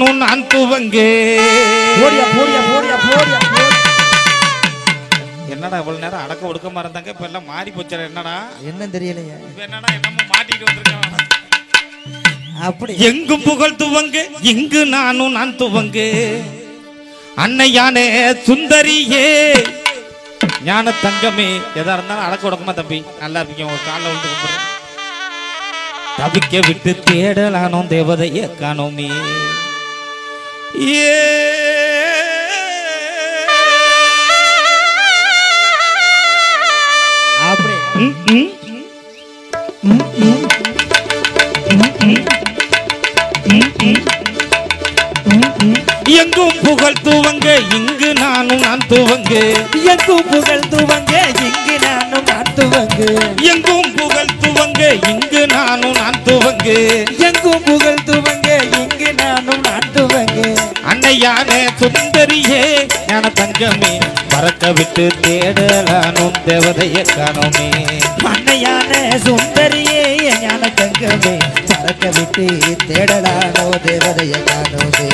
நானும் நான் துவங்கு போடியா போடியா போடியா போடியா போடியா. என்னடா இவ்வளவு நேரம் அடக்க ஒடுக்கமா இருந்தாங்க இப்ப எல்லாம் மாறி போச்சு என்னடா என்ன தெரியலையே இப்ப என்னடா என்னமோ மாட்டிட்டு வந்திருக்கேன் அப்படி எங்கும் புகழ் துவங்கு இங்கு நானும் நான் துவங்கு அன்னையானே சுந்தரியே ஞான தங்கமே எதா இருந்தாலும் அடக்க உடக்கமா தம்பி நல்லா இருப்பீங்க உங்க காலில் வந்து கும்பிடுறேன் தவிக்க விட்டு தேடலானோ தேவதைய காணோமே ஏ அப்படி ம், ம். எங்கும் புகழ் துவங்க இங்கு நானும் நான் துவங்கு எங்கும் புகழ் துவங்க இங்கு நானும் நான் துவங்கு எங்கும் புகழ் துவங்க இங்கு நானும் நான் துவங்கு எங்கும் புகழ் துவங்க இங்கு நானும் நான் துவங்கு அன்னையான சுந்தரியே ஞான தங்கமே பறக்க விட்டு தேடலானும் தேவதைய காணோமே அன்னையான சுந்தரியே ஞான தங்கமே பறக்க விட்டு தேடலானோ தேவதைய காணோமே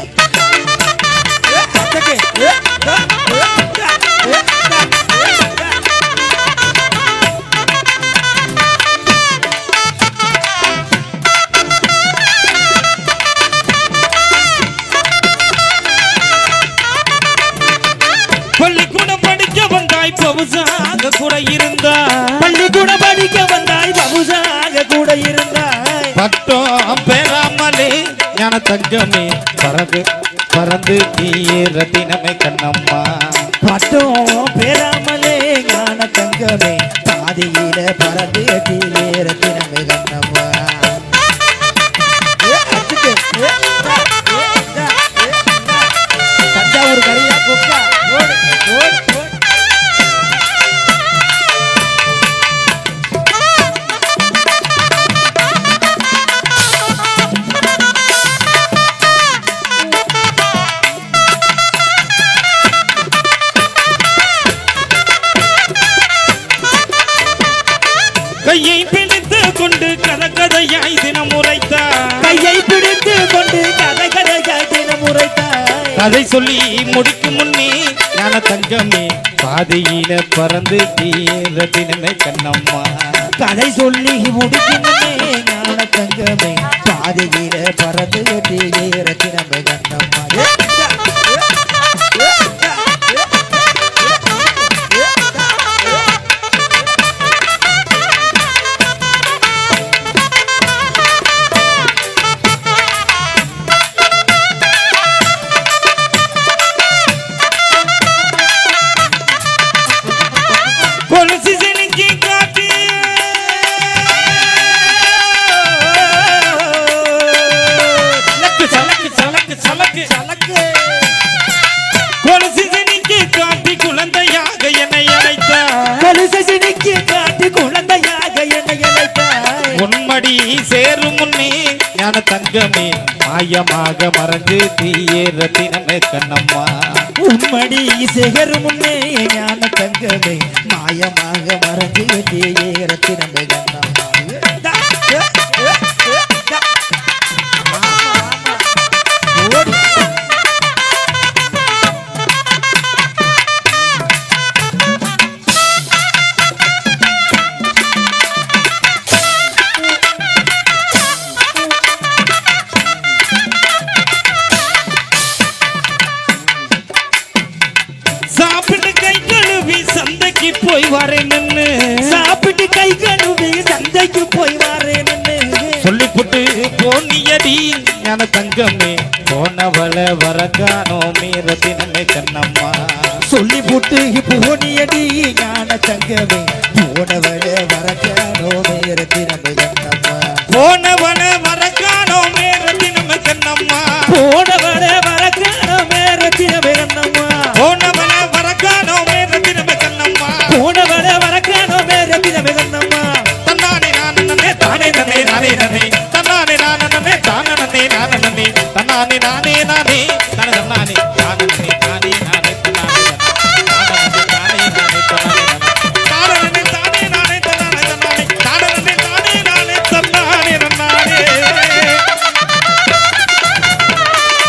பள்ளிக்கூடம் படிக்க வந்தாய் பவுசாக கூட இருந்தா பள்ளிக்கூட படிக்க வந்தாய் பபுசாக கூட இருந்தாய் பட்டம் பெறாமலே ஞான தங்கமே பறந்து பறந்து தீயே ரத்தினமே கண்ணம்மா பட்டம் பெறாமலே ஞான தங்கமே பாதியில பறந்து தீரத்தினமே கண்ணம்மா தஞ்சாவூர் கரையா கொக்கா ஓடு ஓடு ஓடு கையை பிடித்து கொண்டு கத கதையாய் தினம் உரைத்தார் கையை பிடித்து கொண்டு கதை கதையாய் தினம் உரைத்தாய் கதை சொல்லி முடிக்கும் முன்னே ஞான தங்கமே பாதையில பறந்து தீரத்தினமே கண்ணம்மா கதை சொல்லி முடிக்கும் முன்னே ஞான தங்கமே பாதையில பறந்து தீரத்தினமே கண்ணம்மா கொலுசு செலுத்தி காட்டு சலக்கு சலக்கு சலக்கு சலக்கு சலக்கு கொலுசு செலுத்தி காட்டி குழந்தையாக என்னை அழைத்தார் கொலுசனிக்கு காட்டு குழந்தையாக என்னை அழைத்தாய் உன்மடி சேரும் முன்னே ஞான தங்கமே மாயமாக மறைஞ்சு தீயே ரத்தினமே கண்ணம்மா உம்மடி சிகர் முன்னே ஞான தங்கமே மாயமாக மறைஞ்சு தீரத்தினமே கண்ணம்மா ஓடி சாப்பிட்டு கை கழுவி சந்தைக்கு போய் வரேன் நின்னு சாப்பிட்டு கை கழுவி சந்தைக்கு போய் வாரேன்னு சொல்லிப்புட்டு போனியடி ஞான தங்கமே போனவள வரக்கானோ மீரத்தினமே கண்ணம்மா சொல்லி போட்டு போனியடி ஞான தங்கமே போனவள வரக்கானோ நேரத்தினமே கண்ணம்மா போனவள வரக்கானோ மீரத்தினமே கண்ணம்மா போனவள வரக்கானோ நேரத்தினமே கண்ணம்மா போனவள வரக்கானோ மீரத்தினமே கண்ணம்மா போனவள வரக்கானோ நேரத்தினமே கண்ணம்மா தன்னானே நானே தானே நனே நானே நனே தன்னானே நானே தானே நனே நானே நனே தன்னானே நானே நானே தானே தன்னானே தானே நனே தானே நானே தன்னானே தானே நானே தானே நானே தானே நானே தானே நானே தானே நானே தானே நானே தானே நானே தன்னானே நானே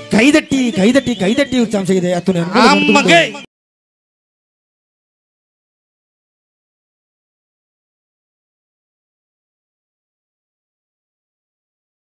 கைதட்டி கைதட்டி கைதட்டி உற்சாகம் செய்து அத்துணை அன்புடன் ஆமாங்க